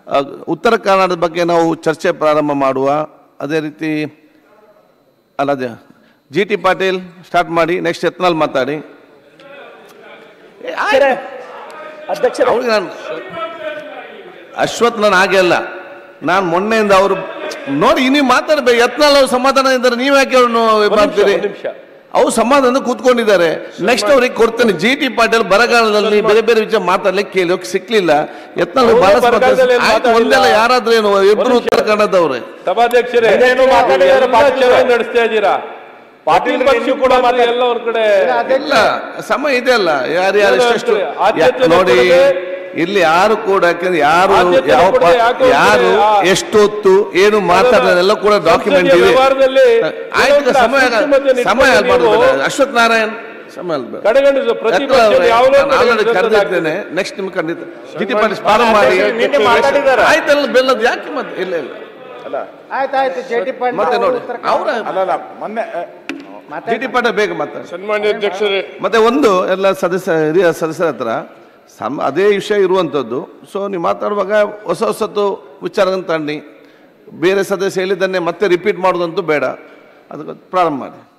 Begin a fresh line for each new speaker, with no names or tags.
ಆ, ಉತ್ತರ ಕನ್ನಡದ ಬಗ್ಗೆ ನಾವು ಚರ್ಚೆ ಪ್ರಾರಂಭ ಮಾಡುವ ಅದೇ ರೀತಿ ಅಲ್ಲ ಅದೇ ಜಿ ಟಿ ಪಾಟೀಲ್ ಸ್ಟಾರ್ಟ್ ಮಾಡಿ ನೆಕ್ಸ್ಟ್ ಯತ್ನಾಳ್ ಮಾತಾಡಿ ಏ, ಆಯ್ತು.
ಅಧ್ಯಕ್ಷರೇ
ಅವ್ರಿಗೆ ನಾನು ಅಶ್ವಥ್ ನಾನು ಹಾಗೆ ಅಲ್ಲ ನಾನು ಮೊನ್ನೆಯಿಂದ ಅವರು ನೋಡಿ ನೀವು ಮಾತಾಡ್ಬೇಕು ಯತ್ನಾಳ್ ಅವ್ರು ಸಮಾಧಾನ ಇದ್ದಾರೆ ನೀವು ಯಾಕೆ ಅವ್ರನ್ನು ಇದ್ ಮಾಡ್ತೀರಿ
ಒಂದ್ ನಿಮಿಷ.
ಅವ್ರು ಸಮಾಧಾನ ಕೂತ್ಕೊಂಡಿದ್ದಾರೆ ನೆಕ್ಸ್ಟ್ ಅವ್ರಿಗೆ ಕೊಡ್ತೇನೆ ಜಿ ಟಿ ಪಾಟೀಲ್ ಬರಗಾಲದಲ್ಲಿ ಬೇರೆ ಬೇರೆ ವಿಷಯ ಮಾತಾಡ್ಲಿಕ್ಕೆ ಕೇಳಿ ಹೋಗಿ ಸಿಕ್ಲಿಲ್ಲ ಯತ್ನಾಳ್
ಅವ್ರು
ಬಹಳ
ಬರಗಾಲದಲ್ಲಿ ಏನ್
ಆಯ್ತು,
ಮಾತಾಡಿಲ್ಲ.
ಒಂದೆಲ್ಲ ಯಾರಾದ್ರೂ ಏನು ಇಬ್ರು ಉತ್ತರ ಕನ್ನಡದವ್ರೆ
ಸಭಾಧ್ಯಕ್ಷರೇ
ಇನ್ನೇನು ಮಾತಾಡಿದ್ದಾರೆ
ಎಲ್ಲ
ಪಾಟೀಲ್
ಚರ್ಚೆ
ಅವರೇ.
ನಡೆಸ್ತಾ ಇದ್ದೀರಾ ಪಾಟೀಲ್ ಪಕ್ಷ ಕೂಡ ಮಾತ್ರ ಎಲ್ಲ ಅವ್ರ ಕಡೆ
ಇಲ್ಲ ಸಮಯ ಇದೆ ಅಲ್ಲ ಯಾರು ಯಾರು
ಏನು
ಎಷ್ಟೆಷ್ಟು
ಹೇಳ್ತಾರೆ? ಆದ್ಯತೆ
ಯಾ- ನೋಡಿ
ಕೊಡದೆ-
ಇಲ್ಲಿ ಯಾರು ಕೂಡ ಯಾಕೆಂದ್ರೆ ಯಾರು
ಆದ್ಯತೆ
ಯಾವ ಪ-
ಕೊಡದೆ ಯಾಕೆ ಹೋಗ್ತಾರೆ?
ಯಾರು
ಆ-
ಎಷ್ಟೊತ್ತು ಏನು ಮಾತಾಡೋದೆಲ್ಲ ಕೂಡ ಡಾಕ್ಯುಮೆಂಟ್
ಸಂಸದೀಯ
ಇದೆ
ವ್ಯವಹಾರದಲ್ಲಿ
ಆಯ್ತು ಈಗ
ಕೆಲವೊಂದು
ಸಮಯ
ಅಸಮಂಜಸ
ಸಮಯ
ನಿಂತ್ಕೊಂಡು
ಆಗ್ಬಾರ್ದು
ನೀವು
ಅಶ್ವಥ್ ನಾರಾಯಣ್ ಸಮಯ ಆಗ್ಬಾರ್ದು.
ಕಡೆಗಣಿಸು ಪ್ರತಿ
ಯತ್ನಾಳ್ ಅವರೇ,
ಯಾವನೋ
ನಾನು already
ಕಡೆಗಣಿಸೋದು
ಕರೆದಿದ್ದೇನೆ ನೆಕ್ಸ್ಟ್ ನಿಮ್ಗೆ ಖಂಡಿತ ಜಿ ಟಿ ಪಾಟೀಲ್ ಪ್ರಾರಂಭ ಮಾಡಿ
ನಿನ್ನೆ ಮಾತಾಡಿದ್ದಾರೆ.
ಆಯ್ತಲ್ಲ ಬೆಲ್ಲದ್ ಯಾಕೆ ಮತ್ತೆ ಇಲ್ಲ ಇಲ್ಲ
ಆಯ್ತಾಯ್ತು ಜೆ ಟಿ ಪಾಟೀಲ್
ಮತ್ತೆ ನೋಡಿ ಅವರ
ಅಲ್ಲಲ್ಲ ಮೊನ್ನೆ
ಜಿ ಟಿ ಪಾಟೀಲ್ ಬೇಗ ಮಾತಾಡಿ
ಸನ್ಮಾನ್ಯ ಅಧ್ಯಕ್ಷರೇ
ಮತ್ತೆ ಒಂದು ಎಲ್ಲ ಸದಸ್ಯ ಹಿರಿಯ ಸದಸ್ಯರ ಹತ್ರ ಸಮ ಅದೇ ವಿಷಯ ಇರುವಂಥದ್ದು ಸೊ ನೀವು ಮಾತಾಡುವಾಗ ಹೊಸ ಹೊಸತು ವಿಚಾರಗಳನ್ನು ತನ್ನಿ ಬೇರೆ ಸದಸ್ಯ ಹೇಳಿದ್ದನ್ನೇ ಮತ್ತೆ ರಿಪೀಟ್ ಮಾಡೋದಂತೂ ಬೇಡ ಅದಕ್ಕೆ ಪ್ರಾರಂಭ ಮಾಡಿ